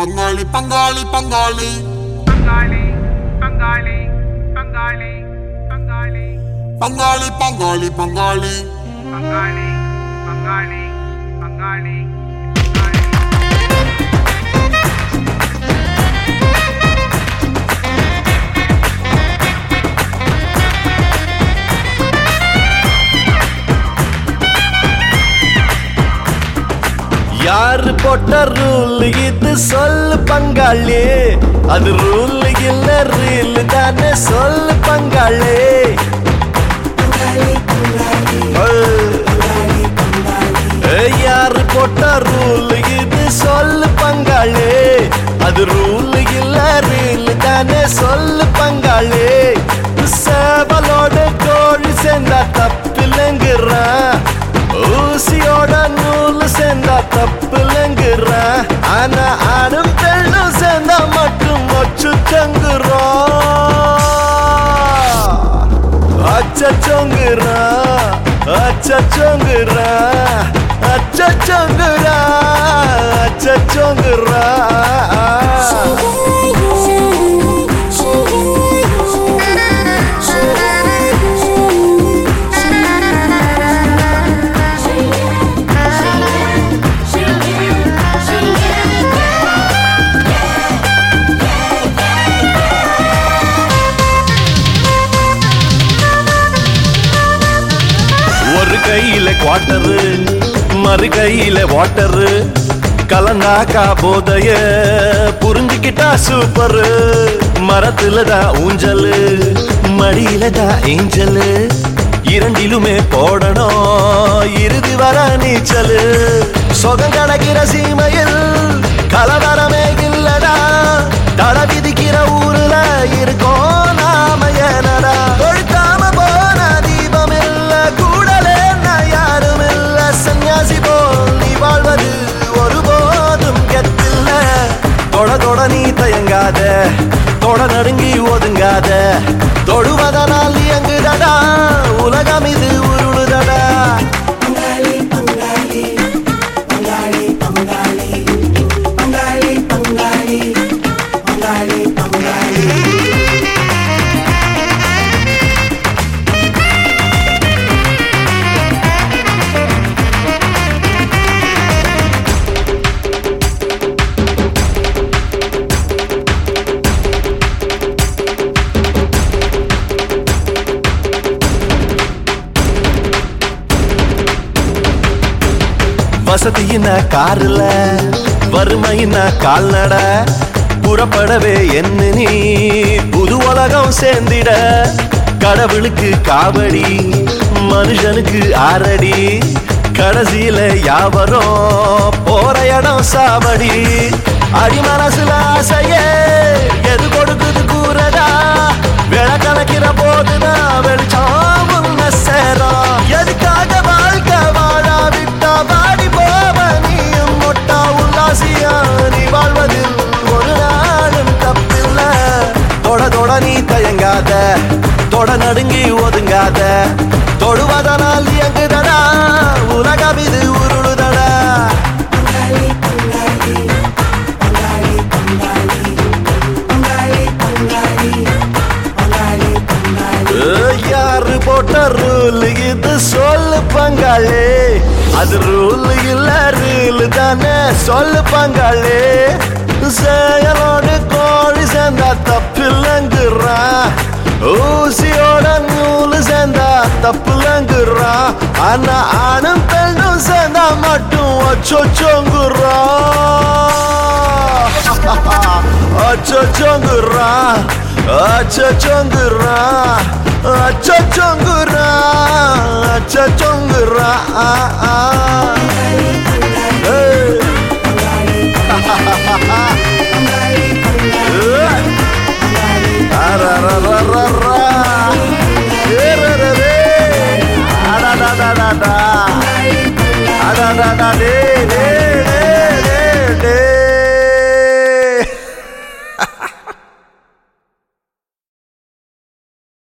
பங்காளி பங்காளி பங்காளி பங்காளி பங்காளி பங்காளி பங்காளி பங்காளி பங்காளி பங்காளி பங்காளி பங்காளி பங்காளி யாரு போட்ட ரூல் இது சொல்லு பங்காளி அது ரூல் இல்ல ரீல் தானே சொல்லு பங்காளி ஏய், யாரு போட்ட ரூல் இது சொல்லு பங்காளி அது ரூல் இல்ல ரீல் தானே சொல்லு பங்காளி சேவலோட கோழி சேர்ந்தா தப்பில்லைங்கிறான் ஊசியோட நூல் சேர்ந்தா தப்பில்லைங்கிறான் ஆனா ஆணும் பெண்ணும் சேர்ந்தா மட்டும் ஒச்சு தங்குறோம் அச்சச்சோங்குறா அச்சச்சோங்குறா அச்சச்சோங்குறா அச்சச்சோங்குறா ஒரு கையில குவாட்டரு மறு கையில வாட்டரு கலந்தாக்கா போதைய புரிஞ்சுக்கிட்டா சூப்பரு மரத்துல தான் ஊஞ்சலு மடியில தான் ஏஞ்சலு இரண்டிலுமே போடணும் இறுதி வர நீச்சலு சொகம் கிடைக்கிற சீமையில் கலவரமே இல்லடா தட விதிக்கிற ஊருல இருக்கோம் நாம ஏனடா கொழுத்தாம போன தீபம் இல்ல கூடலே நான் யாரும் இல்ல சன்னியாசி போல் நீ வாழ்வது ஒருபோதும் கெத்தில்ல தொட தொட நீ தயங்காத தொட நடுங்கி ஒதுங்காத தொடுவதனால் இயங்குதடா உலகம் இது உருளுதடா வசதியின காருல வறுமையின கால்நட புறப்படவே என்ன நீ புது உலகம் சேர்ந்திட கடவுளுக்கு காவடி மனுஷனுக்கு ஆறடி கடைசியில யாவரும் போற இடம் சாவடி அடி மனசுல ஆசையே எது கொடுக்குது கூறதா விளை கணக்கிற போதுதான் வெளிச்சம் உன்னை சேரும் எதுக்காக வாழ்க்கை வாழா விட்டா வாடி போவ நீயும் மொட்டா உல்லாசியா நீ வாழ்வதில் ஒரு நாளும் தப்பில்ல தொட தொட நீ தயங்காத தொட நடுங்கி ஒதுங்காத தொடுவதனால் இயங்குதடா உலகம் இது உருளுதடா ஏய், யாரு போட்ட ரூல் இது சொல்லு பங்காளி அது ரூல் இல்ல ரீல் தானே சொல்லு பங்காளி செயலோடு கோழி சேர்ந்தா தப்பில்லைங்கிறான் ஊசியோட நூல் சேர்ந்தா தப்பில்லைங்கிறான் ஆனா ஆணும் பெண்ணும் சேர்ந்தா மட்டும் அச்சோச்சோங்கிறான் அச்சோச்சோங்குறா அச்சோச்சோங்குறா அச்சோச்சோங்குறா அச்சோச்சோங்குறா